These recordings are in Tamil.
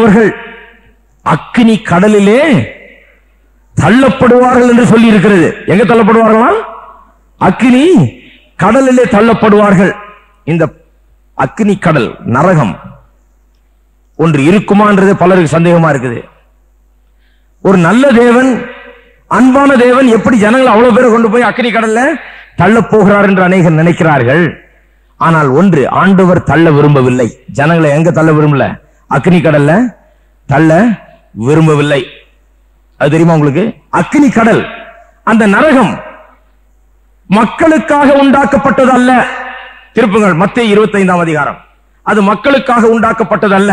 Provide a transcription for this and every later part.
செய்கிறவர்கள் அக்கினி கடலிலே தள்ளப்படுவார்கள் என்று சொல்லி இருக்கிறது எங்க தள்ளப்படுவார்களாம் அக்கினி கடலிலே தள்ளப்படுவார்கள் இந்த அக்கினி கடல் நரகம் ஒன்று இருக்குமான்றது பலருக்கு சந்தேகமா இருக்குது ஒரு நல்ல தேவன் அன்பான தேவன் எப்படி ஜனங்கள் அவ்வளவு பேரை கொண்டு போய் அக்கினி கடல்ல தள்ள போகிறார் என்று அநேகர் நினைக்கிறார்கள் ஆனால் ஒன்று ஆண்டவர் தள்ள விரும்பவில்லை ஜனங்களை எங்க தள்ள விரும்பல அக்கினி கடல்ல தள்ள விரும்பவில்லை அது தெரியுமா உங்களுக்கு அக்கினி கடல் அந்த நரகம் மக்களுக்காக உண்டாக்கப்பட்டது அல்ல திருப்புங்கள் மத்திய இருபத்தைந்தாம் அதிகாரம் அது மக்களுக்காக உண்டாக்கப்பட்டது அல்ல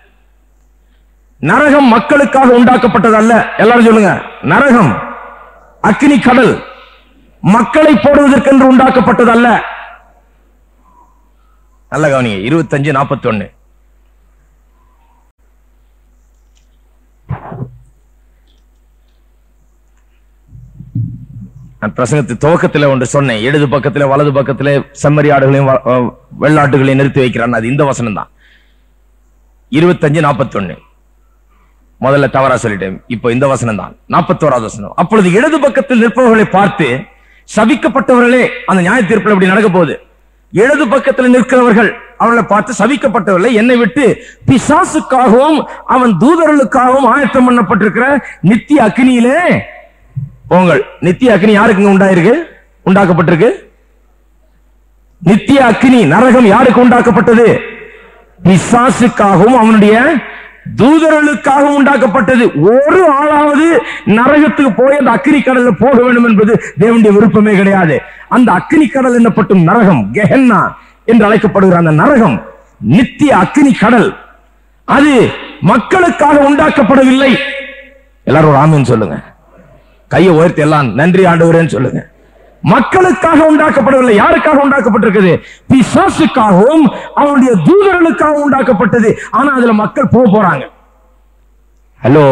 நரகம் மக்களுக்காக உண்டாக்கப்பட்டது அல்ல எல்லாரும் சொல்லுங்க நரகம் அக்கினி கடல் மக்களை போடுவதற்கென்று உண்டாக்கப்பட்டது அல்ல நல்ல கவனிங்க இருபத்தஞ்சு நாற்பத்தி ஒன்னு நான் பிரசங்கத்து துவக்கத்தில் ஒன்று சொன்னேன் இடது பக்கத்துல வலது பக்கத்துல செம்மறி ஆடுகளையும் வ- அஹ் வெள்ளாட்டுகளையும் நிறுத்தி வைக்கிறான் அது இந்த வசனம் தான் இருபத்தஞ்சு நாற்பத்தொன்னு முதல்ல தவறா சொல்லிட்டேன் இப்போ இந்த வசனம் தான் நாற்பத்தோராவது வசனம் அப்பொழுது இடது பக்கத்தில் நிற்பவர்களை பார்த்து சபிக்கப்பட்டவர்களே அந்த நியாய தீர்ப்பில் இப்படி நடக்க போகுது இடது பக்கத்தில் நிற்கிறவர்கள் அவர்களை பார்த்து சபிக்கப்பட்டவர்களை என்னை விட்டு பிசாசுக்காகவும் அவன் தூதர்களுக்காகவும் ஆயத்தம் பண்ணப்பட்டிருக்கிற நித்திய அக்னியிலே போங்கள் நித்திய அக்னி யாருக்கு உண்டாயிருக்கு உண்டாக்கப்பட்டிருக்கு நித்திய அக்னி நரகம் யாருக்கு உண்டாக்கப்பட்டது பிசாசுக்காகவும் அவனுடைய தூதர்களுக்காகவும் உண்டாக்கப்பட்டது ஒரு ஆளாவது நரகத்துக்கு போய் அந்த அக்கினி கடல்ல போக வேண்டும் என்பது தேவனுடைய விருப்பமே கிடையாது அந்த அக்கினி கடல் என்னப்பட்டும் நரகம் கெஹன்னா என்று அழைக்கப்படுகிற அந்த நரகம் நித்திய அக்கினி கடல் அது மக்களுக்காக உண்டாக்கப்படவில்லை எல்லாரும் ஒரு ஆமீன் சொல்லுங்க கையை உயர்த்தி எல்லாம் நன்றி ஆண்டவரேன்னு சொல்லுங்க மக்களுக்காக உண்டாக்கப்படவில்லை யாருக்காக உண்டாக்கப்பட்டிருக்குது பிசாசுக்காகவும் அவனுடைய தூதர்களுக்காகவும் உண்டாக்கப்பட்டது ஆனா அதுல மக்கள் போக போறாங்க ஹலோ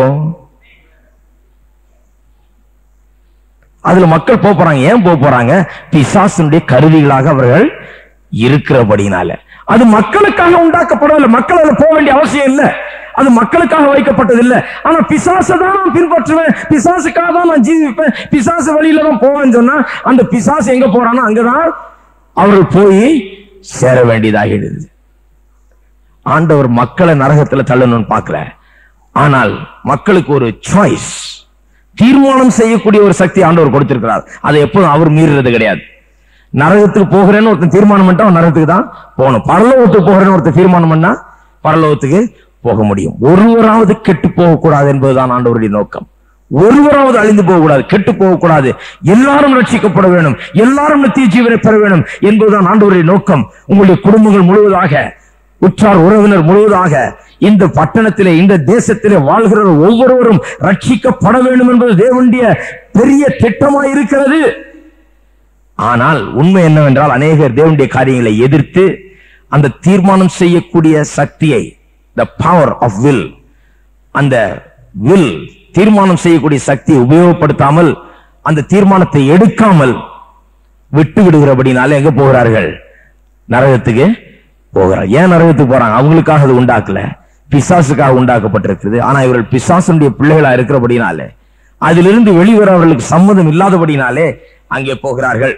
அதுல மக்கள் போக போறாங்க ஏன் போக போறாங்க பிசாசுடைய கருவிகளாக அவர்கள் இருக்கிறபடினால அது மக்களுக்காக உண்டாக்கப்படவில்லை மக்கள் அதுல போக வேண்டிய அவசியம் இல்லை அது மக்களுக்காக வைக்கப்பட்டது இல்ல ஆனா பிசாசை தான் நான் பின்பற்றுவேன் பிசாசுக்காக தான் நான் ஜீவிப்பேன் பிசாசு வழியில தான் போவேன்னு சொன்னா அந்த பிசாசு எங்க போறானோ அங்கதான் அவர்கள் போய் சேர வேண்டியதாகிடுது ஆண்டவர் மக்களை நரகத்துல தள்ளணும்னு பார்க்கல ஆனால் மக்களுக்கு ஒரு சாய்ஸ் தீர்மானம் செய்யக்கூடிய ஒரு சக்தி ஆண்டவர் கொடுத்திருக்கிறார் அதை எப்போதும் அவர் மீறுறது கிடையாது நரகத்துக்கு போகிறேன்னு ஒருத்தன் தீர்மானம் பண்ணிட்டா அவன் நரகத்துக்கு தான் போகணும் பரலோகத்துக்கு போகிறேன்னு ஒருத்தன் தீர்மானம் பண்ணா பரலோகத்துக்கு போக முடியும் ஒருவராவது கெட்டு போகக்கூடாது என்பதுதான் ஆண்டவருடைய நோக்கம் ஒருவராவது அழிந்து போகக்கூடாது கெட்டு போகக்கூடாது எல்லாரும் ரட்சிக்கப்பட வேண்டும் எல்லாரும் நித்திய ஜீவனை பெற வேண்டும் என்பதுதான் ஆண்டவருடைய நோக்கம் உங்களுடைய குடும்பங்கள் முழுவதாக உற்றார் உறவினர் முழுவதாக இந்த பட்டணத்திலே இந்த தேசத்திலே வாழ்கிற ஒவ்வொருவரும் ரட்சிக்கப்பட வேண்டும் என்பது தேவனுடைய பெரிய திட்டமாய் இருக்கிறது ஆனால் உண்மை என்னவென்றால் அநேகர் தேவனுடைய காரியங்களை எதிர்த்து அந்த தீர்மானம் செய்யக்கூடிய சக்தியை த பவர் ஆஃப் வில் அந்த வில் தீர்மானம் செய்யக்கூடிய சக்தியை உபயோகப்படுத்தாமல் அந்த தீர்மானத்தை எடுக்காமல் விட்டு விடுகிறபடினால எங்க போகிறார்கள் நரகத்துக்கு போகிறார் ஏன் நரகத்துக்கு போறாங்க அவங்களுக்காக அது உண்டாக்கல பிசாசுக்காக உண்டாக்கப்பட்டிருக்கிறது ஆனா இவர்கள் பிசாசுடைய பிள்ளைகளா இருக்கிறபடினாலே அதிலிருந்து வெளிவர அவர்களுக்கு சம்மதம் இல்லாதபடினாலே அங்கே போகிறார்கள்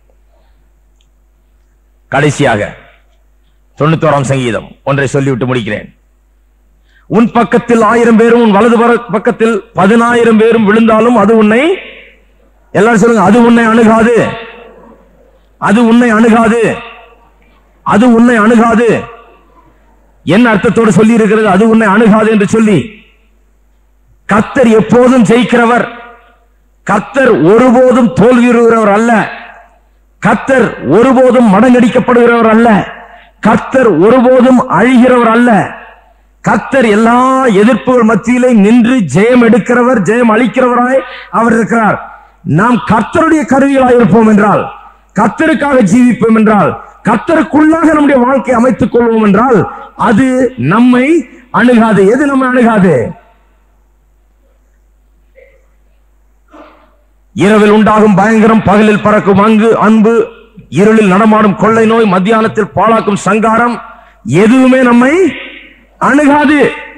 கடைசியாக தொண்ணூத்தோராம் சங்கீதம் ஒன்றை சொல்லிவிட்டு முடிக்கிறேன் உன் பக்கத்தில் ஆயிரம் பேரும் உன் வலது பர- பக்கத்தில் பதினாயிரம் பேரும் விழுந்தாலும் அது உன்னை எல்லாரும் சொல்லுங்க அது உன்னை அணுகாது அது உன்னை அணுகாது அது உன்னை அணுகாது என்ன அர்த்தத்தோடு சொல்லி இருக்கிறது அது உன்னை அணுகாது என்று சொல்லி கர்த்தர் எப்போதும் ஜெயிக்கிறவர் கர்த்தர் ஒருபோதும் தோல்வியுறுகிறவர் அல்ல கர்த்தர் ஒருபோதும் மடங்கடிக்கப்படுகிறவர் அல்ல கர்த்தர் ஒருபோதும் அழிகிறவர் அல்ல கர்த்தர் எல்லா எதிர்ப்புகள் மத்தியிலே நின்று ஜெயம் எடுக்கிறவர் ஜெயம் அளிக்கிறவராய் அவர் இருக்கிறார் நாம் கர்த்தருடைய கருவிகளாய் இருப்போம் என்றால் கர்த்தருக்காக ஜீவிப்போம் என்றால் கர்த்தருக்குள்ளாக நம்முடைய வாழ்க்கையை அமைத்துக் கொள்வோம் என்றால் அது நம்மை அணுகாது எது நம்மை அணுகாது இரவில் உண்டாகும் பயங்கரம் பகலில் பறக்கும் அங்கு அன்பு இருளில் நடமாடும் கொள்ளை நோய் மத்தியானத்தில் பாழாக்கும் சங்காரம் எதுவுமே நம்மை அணுகாது